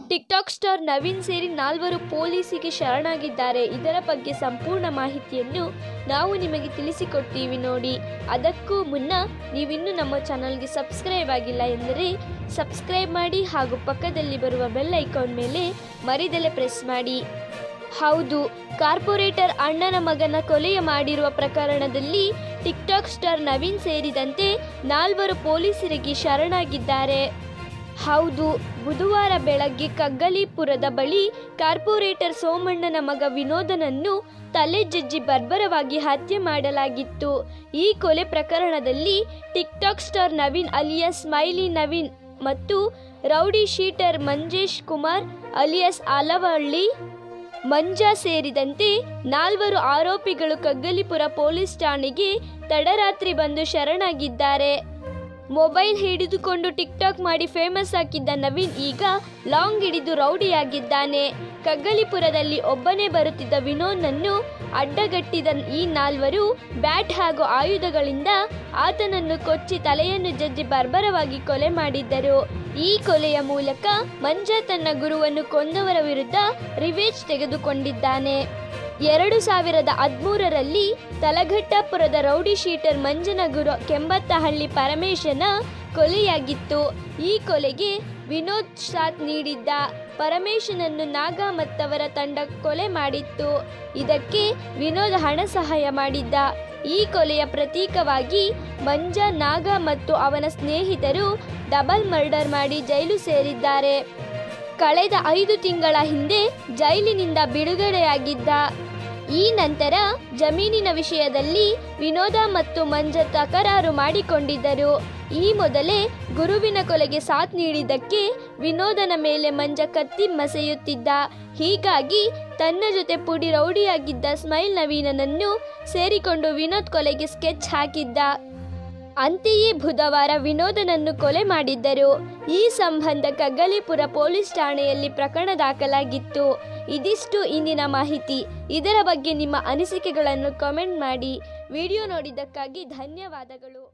TikTok star Naveen ಸೇರಿ ನಾಲ್ವರು ಪೊಲೀಸಿಗೆ ಶರಣಾಗಿದ್ದಾರೆ ಇದರ ಬಗ್ಗೆ ಸಂಪೂರ್ಣ ಮಾಹಿತಿಯನ್ನು ನಾವು ನಿಮಗೆ ತಿಳಿಸಿಕೊಡ್ತೀವಿ ನೋಡಿ ಅದಕ್ಕೂ ಮುನ್ನ ನೀವಿನ್ನೂ ನಮ್ಮ ಚಾನಲ್ಗೆ ಸಬ್ಸ್ಕ್ರೈಬ್ ಆಗಿಲ್ಲ ಎಂದರೆ ಸಬ್ಸ್ಕ್ರೈಬ್ ಮಾಡಿ ಹಾಗೂ ಪಕ್ಕದಲ್ಲಿ ಬರುವ ಬೆಲ್ ಐಕಾನ್ ಮೇಲೆ ಮರಿದಲೆ ಪ್ರೆಸ್ ಮಾಡಿ ಹೌದು ಕಾರ್ಪೊರೇಟರ್ ಅಣ್ಣನ ಮಗನ ಕೊಲೆಯ ಮಾಡಿರುವ ಪ್ರಕರಣದಲ್ಲಿ ಟಿಕ್ಟಾಕ್ ಸ್ಟಾರ್ ನವೀನ್ ಸೇರಿದಂತೆ ನಾಲ್ವರು ಪೊಲೀಸರಿಗೆ ಶರಣಾಗಿದ್ದಾರೆ ಹೌದು ಬುಧವಾರ ಬೆಳಗ್ಗೆ ಕಗ್ಗಲೀಪುರದ ಬಳಿ ಕಾರ್ಪೊರೇಟರ್ ಸೋಮಣ್ಣನ ಮಗ ವಿನೋದನನ್ನು ತಲೆ ಜಜ್ಜಿ ಬರ್ಬರವಾಗಿ ಹತ್ಯೆ ಮಾಡಲಾಗಿತ್ತು ಈ ಕೊಲೆ ಪ್ರಕರಣದಲ್ಲಿ TikTok star Naveen alias Smiley Naveen ಮತ್ತು rowdy sheeter Manjesh Kumar alias Alavalli Manja ಸೇರಿದಂತೆ ನಾಲ್ವರು ಆರೋಪಿಗಳು ಕಗ್ಗಲಿಪುರ ಪೊಲೀಸ್ ಠಾಣೆಗೆ ತಡರಾತ್ರಿ ಬಂದು ಶರಣಾಗಿದ್ದಾರೆ ಮೊಬೈಲ್ ಹಿಡಿದುಕೊಂಡು ಟಿಕ್ಟಾಕ್ ಮಾಡಿ ಫೇಮಸ್ ಆಗಿದ್ದ ನವೀನ್ ಈಗ ಲಾಂಗ್ ಹಿಡಿದು ರೌಡಿಯಾಗಿದ್ದಾನೆ ಕಗ್ಗಲಿಪುರದಲ್ಲಿ ಒಬ್ಬನೇ ಬರುತ್ತಿದ್ದ ವಿನೋದ್ನನ್ನು ಅಡ್ಡಗಟ್ಟಿದ ಈ ನಾಲ್ವರು ಬ್ಯಾಟ್ ಹಾಗೂ ಆಯುಧಗಳಿಂದ ಆತನನ್ನು ಕೊಚ್ಚಿ ತಲೆಯನ್ನು ಜಜ್ಜಿ ಬರ್ಬರವಾಗಿ ಕೊಲೆ ಮಾಡಿದ್ದರು ಈ ಕೊಲೆಯ ಮೂಲಕ ಮಂಜ ತನ್ನ ಗುರುವನ್ನು ಕೊಂದವರ ವಿರುದ್ಧ ರಿವೇಜ್ ತೆಗೆದುಕೊಂಡಿದ್ದಾನೆ ಎರಡು ಸಾವಿರದ ಹದಿಮೂರರಲ್ಲಿ ತಲಘಟ್ಟಪುರದ ರೌಡಿ ಶೀಟರ್ ಮಂಜನ ಗುರು ಕೆಂಬತ್ತಹಳ್ಳಿ ಪರಮೇಶನ ಕೊಲೆಯಾಗಿತ್ತು ಈ ಕೊಲೆಗೆ ವಿನೋದ್ ಸಾಥ್ ನೀಡಿದ್ದ ಪರಮೇಶನನ್ನು ನಾಗ ಮತ್ತವರ ತಂಡ ಕೊಲೆ ಮಾಡಿತ್ತು ಇದಕ್ಕೆ ವಿನೋದ್ ಹಣ ಸಹಾಯ ಮಾಡಿದ್ದ ಈ ಕೊಲೆಯ ಪ್ರತೀಕವಾಗಿ ಮಂಜ ನಾಗ ಮತ್ತು ಅವನ ಸ್ನೇಹಿತರು ಡಬಲ್ ಮರ್ಡರ್ ಮಾಡಿ ಜೈಲು ಸೇರಿದ್ದಾರೆ ಕಳೆದ ಐದು ತಿಂಗಳ ಹಿಂದೆ ಜೈಲಿನಿಂದ ಬಿಡುಗಡೆಯಾಗಿದ್ದ ಈ ನಂತರ ಜಮೀನಿನ ವಿಷಯದಲ್ಲಿ ವಿನೋದ ಮತ್ತು ಮಂಜ ತಕರಾರು ಮಾಡಿಕೊಂಡಿದ್ದರು ಈ ಮೊದಲೇ ಗುರುವಿನ ಕೊಲೆಗೆ ಸಾಥ್ ನೀಡಿದ್ದಕ್ಕೆ ವಿನೋದನ ಮೇಲೆ ಮಂಜ ಕತ್ತಿ ಮಸೆಯುತ್ತಿದ್ದ ಹೀಗಾಗಿ ತನ್ನ ಜೊತೆ ಪುಡಿ ರೌಡಿಯಾಗಿದ್ದ ಸ್ಮೈಲ್ ನವೀನನನ್ನು ಸೇರಿಕೊಂಡು ವಿನೋದ್ ಕೊಲೆಗೆ ಸ್ಕೆಚ್ ಹಾಕಿದ್ದ ಅಂತೆಯೇ ಬುಧವಾರ ವಿನೋದನನ್ನು ಕೊಲೆ ಮಾಡಿದ್ದರು ಈ ಸಂಬಂಧ ಕಗ್ಗಲಿಪುರ ಪೊಲೀಸ್ ಠಾಣೆಯಲ್ಲಿ ಪ್ರಕರಣ ದಾಖಲಾಗಿತ್ತು ಇದಿಷ್ಟು ಇಂದಿನ ಮಾಹಿತಿ ಇದರ ಬಗ್ಗೆ ನಿಮ್ಮ ಅನಿಸಿಕೆಗಳನ್ನು ಕಾಮೆಂಟ್ ಮಾಡಿ ವಿಡಿಯೋ ನೋಡಿದ್ದಕ್ಕಾಗಿ ಧನ್ಯವಾದಗಳು